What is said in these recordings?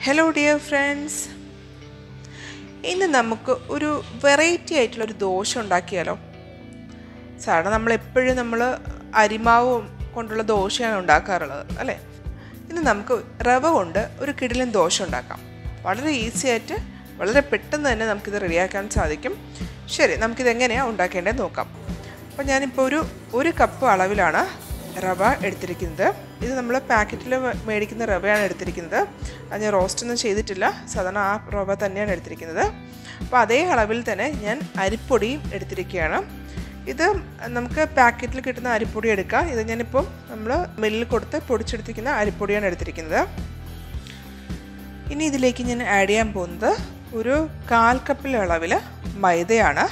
hello dear friends ഇന്ന് നമുക്ക് ഒരു വെറൈറ്റി ആയിട്ടുള്ള ഒരു ദോശ ഉണ്ടാക്കിയാലോ സാധാരണ നമ്മൾ എപ്പോഴും നമ്മൾ അരിമാവ് കൊണ്ടുള്ള ദോശയാണ് ഉണ്ടാക്കാറുള്ളത് അല്ലേ ഇന്ന് നമുക്ക് റവ കൊണ്ട് ഒരു കിടിലൻ ദോശ ഉണ്ടാക്കാം വളരെ ഈസി ആയിട്ട് വളരെ പെട്ടെന്ന് തന്നെ നമുക്കിത് റെഡിയാക്കാൻ സാധിക്കും ശരി നമുക്കിത് എങ്ങനെയാണ് ഉണ്ടാക്കേണ്ടത് നോക്കാം അപ്പോൾ ഞാനിപ്പോൾ ഒരു ഒരു കപ്പ് അളവിലാണ് റവ എടുത്തിരിക്കുന്നത് ഇത് നമ്മൾ പാക്കറ്റിൽ മേടിക്കുന്ന റവയാണ് എടുത്തിരിക്കുന്നത് അത് ഞാൻ റോസ്റ്റ് ഒന്നും ചെയ്തിട്ടില്ല സാധാരണ ആ റവ തന്നെയാണ് എടുത്തിരിക്കുന്നത് അപ്പോൾ അതേ അളവിൽ തന്നെ ഞാൻ അരിപ്പൊടിയും എടുത്തിരിക്കുകയാണ് ഇത് നമുക്ക് പാക്കറ്റിൽ കിട്ടുന്ന അരിപ്പൊടി എടുക്കാം ഇത് ഞാനിപ്പം നമ്മൾ മില്ലിൽ കൊടുത്ത് പൊടിച്ചെടുത്തിരിക്കുന്ന അരിപ്പൊടിയാണ് എടുത്തിരിക്കുന്നത് ഇനി ഇതിലേക്ക് ഞാൻ ആഡ് ചെയ്യാൻ പോകുന്നത് ഒരു കാൽ കപ്പിൽ അളവിൽ മൈദയാണ്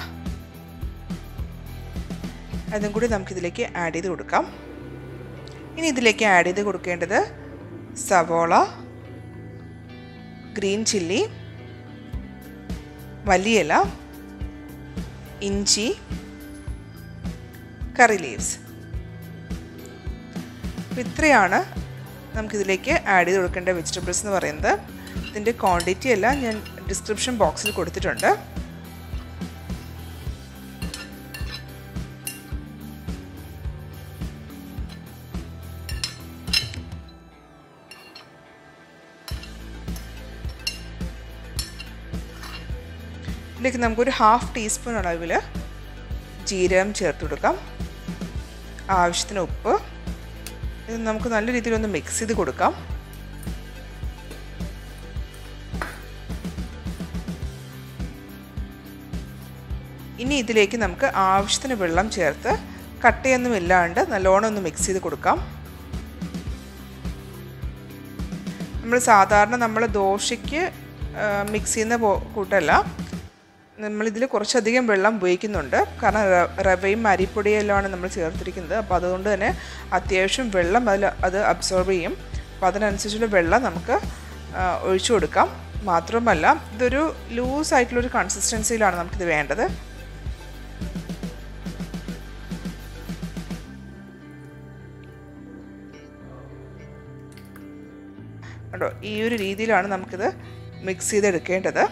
അതും കൂടി നമുക്കിതിലേക്ക് ആഡ് ചെയ്ത് കൊടുക്കാം ഇനി ഇതിലേക്ക് ആഡ് ചെയ്ത് കൊടുക്കേണ്ടത് സവോള ഗ്രീൻ ചില്ലി വലിയല ഇഞ്ചി കറി ലീവ്സ് ഇത്രയാണ് നമുക്കിതിലേക്ക് ആഡ് ചെയ്ത് കൊടുക്കേണ്ട വെജിറ്റബിൾസ് എന്ന് പറയുന്നത് ഇതിൻ്റെ ക്വാണ്ടിറ്റി എല്ലാം ഞാൻ ഡിസ്ക്രിപ്ഷൻ ബോക്സിൽ കൊടുത്തിട്ടുണ്ട് ഇതിലേക്ക് നമുക്കൊരു ഹാഫ് ടീസ്പൂൺ അളവിൽ ജീരകം ചേർത്ത് കൊടുക്കാം ആവശ്യത്തിന് ഉപ്പ് ഇത് നമുക്ക് നല്ല രീതിയിലൊന്ന് മിക്സ് ചെയ്ത് കൊടുക്കാം ഇനി ഇതിലേക്ക് നമുക്ക് ആവശ്യത്തിന് വെള്ളം ചേർത്ത് കട്ടയൊന്നും ഇല്ലാണ്ട് നല്ലോണം ഒന്ന് മിക്സ് ചെയ്ത് കൊടുക്കാം നമ്മൾ സാധാരണ നമ്മൾ ദോശയ്ക്ക് മിക്സ് ചെയ്യുന്ന കൂട്ടല്ല നമ്മളിതിൽ കുറച്ചധികം വെള്ളം ഉപയോഗിക്കുന്നുണ്ട് കാരണം റവയും അരിപ്പൊടിയും എല്ലാമാണ് നമ്മൾ ചേർത്തിരിക്കുന്നത് അപ്പോൾ അതുകൊണ്ട് തന്നെ അത്യാവശ്യം വെള്ളം അതിൽ അത് അബ്സോർബ് ചെയ്യും അപ്പോൾ അതിനനുസരിച്ചുള്ള വെള്ളം നമുക്ക് ഒഴിച്ചു കൊടുക്കാം മാത്രമല്ല ഇതൊരു ലൂസ് ആയിട്ടുള്ളൊരു കൺസിസ്റ്റൻസിയിലാണ് നമുക്കിത് വേണ്ടത് കണ്ടോ ഈ ഒരു രീതിയിലാണ് നമുക്കിത് മിക്സ് ചെയ്തെടുക്കേണ്ടത്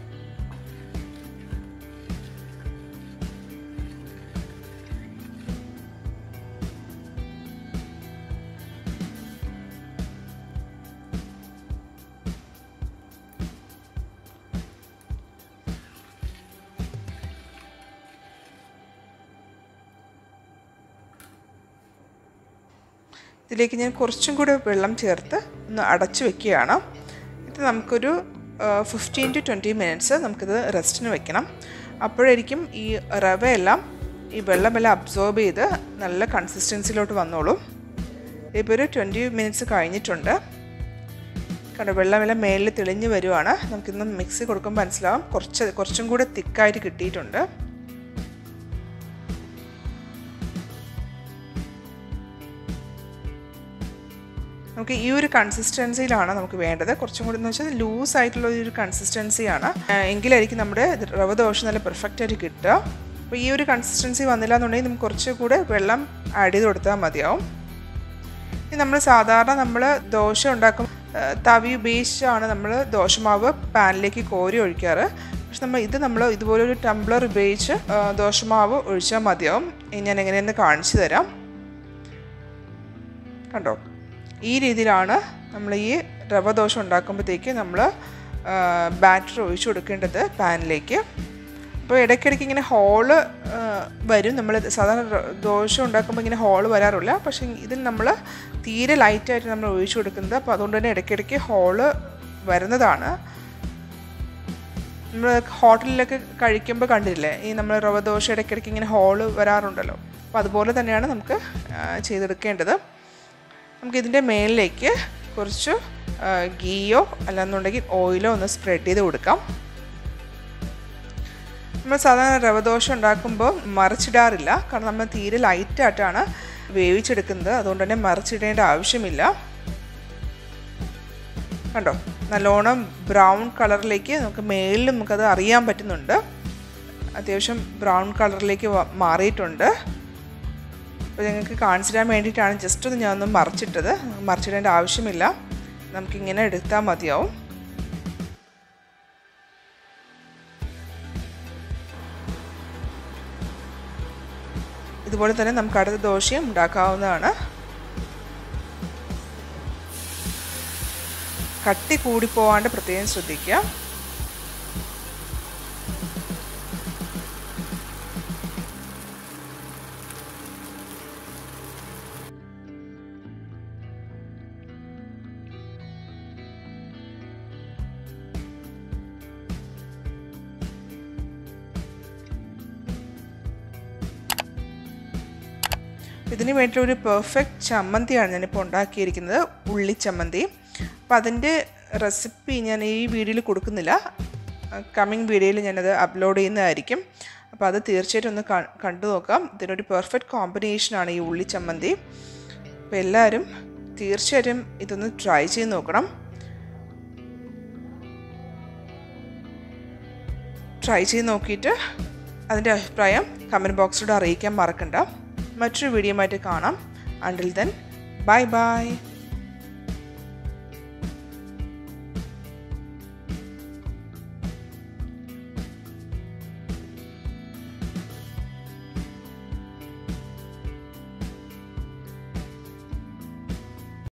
ഇതിലേക്ക് ഞാൻ കുറച്ചും കൂടെ വെള്ളം ചേർത്ത് ഒന്ന് അടച്ചു വെക്കുകയാണ് ഇത് നമുക്കൊരു ഫിഫ്റ്റീൻ ടു ട്വൻറ്റി മിനിറ്റ്സ് നമുക്കിത് റെസ്റ്റിന് വെക്കണം അപ്പോഴായിരിക്കും ഈ റവയെല്ലാം ഈ വെള്ളമെല്ലാം അബ്സോർബ് ചെയ്ത് നല്ല കൺസിസ്റ്റൻസിയിലോട്ട് വന്നോളൂ ഇപ്പോൾ ഒരു ട്വൻറ്റി മിനിറ്റ്സ് കഴിഞ്ഞിട്ടുണ്ട് കണ്ടോ വെള്ളമെല്ലാം മേളിൽ തെളിഞ്ഞ് വരുവാണ് നമുക്കിന്ന് മിക്സി കൊടുക്കുമ്പോൾ മനസ്സിലാവും കുറച്ച് കുറച്ചും കൂടെ തിക്കായിട്ട് കിട്ടിയിട്ടുണ്ട് നമുക്ക് ഈ ഒരു കൺസിസ്റ്റൻസിയിലാണ് നമുക്ക് വേണ്ടത് കുറച്ചും കൂടി എന്ന് വെച്ചാൽ ലൂസ് ആയിട്ടുള്ള ഒരു കൺസിസ്റ്റൻസിയാണ് എങ്കിലായിരിക്കും നമ്മുടെ റവ ദോശ നല്ല പെർഫെക്റ്റ് ആയിട്ട് കിട്ടുക അപ്പോൾ ഈ ഒരു കൺസിസ്റ്റൻസി വന്നില്ല എന്നുണ്ടെങ്കിൽ നമുക്ക് കുറച്ചുകൂടെ വെള്ളം ആഡ് ചെയ്ത് കൊടുത്താൽ മതിയാവും ഇനി നമ്മൾ സാധാരണ നമ്മൾ ദോശ ഉണ്ടാക്കും തവി ഉപയോഗിച്ചാണ് നമ്മൾ ദോശമാവ് പാനിലേക്ക് കോരി ഒഴിക്കാറ് പക്ഷെ നമ്മൾ ഇത് നമ്മൾ ഇതുപോലൊരു ടംബ്ലർ ഉപയോഗിച്ച് ദോശമാവ് ഒഴിച്ചാൽ മതിയാവും ഞാൻ എങ്ങനെയെന്ന് കാണിച്ചു തരാം കണ്ടോ ഈ രീതിയിലാണ് നമ്മൾ ഈ റവ ദോശ ഉണ്ടാക്കുമ്പോഴത്തേക്ക് നമ്മൾ ബാറ്റർ ഒഴിച്ചു കൊടുക്കേണ്ടത് പാനിലേക്ക് അപ്പോൾ ഇടയ്ക്കിടയ്ക്ക് ഇങ്ങനെ ഹോള് വരും നമ്മൾ സാധാരണ ദോശ ഉണ്ടാക്കുമ്പോൾ ഇങ്ങനെ ഹോള് വരാറില്ല പക്ഷേ ഇതിൽ നമ്മൾ തീരെ ലൈറ്റായിട്ട് നമ്മൾ ഒഴിച്ചു കൊടുക്കുന്നത് അപ്പോൾ അതുകൊണ്ട് തന്നെ ഇടയ്ക്കിടയ്ക്ക് ഹോള് വരുന്നതാണ് നമ്മൾ ഹോട്ടലിലൊക്കെ കഴിക്കുമ്പോൾ കണ്ടില്ലേ ഈ നമ്മൾ റവ ദോശ ഇടയ്ക്കിടയ്ക്ക് ഇങ്ങനെ ഹോള് വരാറുണ്ടല്ലോ അപ്പോൾ അതുപോലെ തന്നെയാണ് നമുക്ക് ചെയ്തെടുക്കേണ്ടത് നമുക്കിതിൻ്റെ മേളിലേക്ക് കുറച്ച് ഗീയോ അല്ലാന്നുണ്ടെങ്കിൽ ഓയിലോ ഒന്ന് സ്പ്രെഡ് ചെയ്ത് കൊടുക്കാം നമ്മൾ സാധാരണ റവദോശ ഉണ്ടാക്കുമ്പോൾ മറിച്ചിടാറില്ല കാരണം നമ്മൾ തീരെ ലൈറ്റായിട്ടാണ് വേവിച്ചെടുക്കുന്നത് അതുകൊണ്ട് തന്നെ മറിച്ചിടേണ്ട ആവശ്യമില്ല കണ്ടോ നല്ലോണം ബ്രൗൺ കളറിലേക്ക് നമുക്ക് മേളിൽ നമുക്കത് അറിയാൻ പറ്റുന്നുണ്ട് അത്യാവശ്യം ബ്രൗൺ കളറിലേക്ക് മാറിയിട്ടുണ്ട് അപ്പോൾ ഞങ്ങൾക്ക് കാണിച്ചു തരാൻ വേണ്ടിയിട്ടാണ് ജസ്റ്റ് ഒന്ന് ഞാൻ ഒന്ന് മറിച്ചിട്ടത് മറിച്ചിടേണ്ട ആവശ്യമില്ല നമുക്കിങ്ങനെ എടുത്താൽ മതിയാവും ഇതുപോലെ തന്നെ നമുക്ക് അടുത്ത ദോശയും ഉണ്ടാക്കാവുന്നതാണ് കട്ടി കൂടിപ്പോവാണ്ട് പ്രത്യേകം ശ്രദ്ധിക്കുക ഇതിന് വേണ്ടി ഒരു പെർഫെക്റ്റ് ചമ്മന്തിയാണ് ഞാനിപ്പോൾ ഉണ്ടാക്കിയിരിക്കുന്നത് ഉള്ളി ചമ്മന്തി അപ്പോൾ അതിൻ്റെ റെസിപ്പി ഞാൻ ഈ വീഡിയോയിൽ കൊടുക്കുന്നില്ല കമ്മിങ് വീഡിയോയിൽ ഞാനത് അപ്ലോഡ് ചെയ്യുന്നതായിരിക്കും അപ്പോൾ അത് തീർച്ചയായിട്ടും ഒന്ന് കണ്ടു നോക്കാം ഇതിനൊരു പെർഫെക്റ്റ് കോമ്പിനേഷനാണ് ഈ ഉള്ളി ചമ്മന്തി അപ്പോൾ എല്ലാവരും തീർച്ചയായിട്ടും ഇതൊന്ന് ട്രൈ ചെയ്ത് നോക്കണം ട്രൈ ചെയ്ത് നോക്കിയിട്ട് അതിൻ്റെ അഭിപ്രായം കമൻറ്റ് ബോക്സിലൂടെ അറിയിക്കാൻ മറക്കണ്ട മറ്റൊരു വീഡിയോ ആയിട്ട് കാണാം അണ്ടിൽ ദെൻ ബൈ ബൈ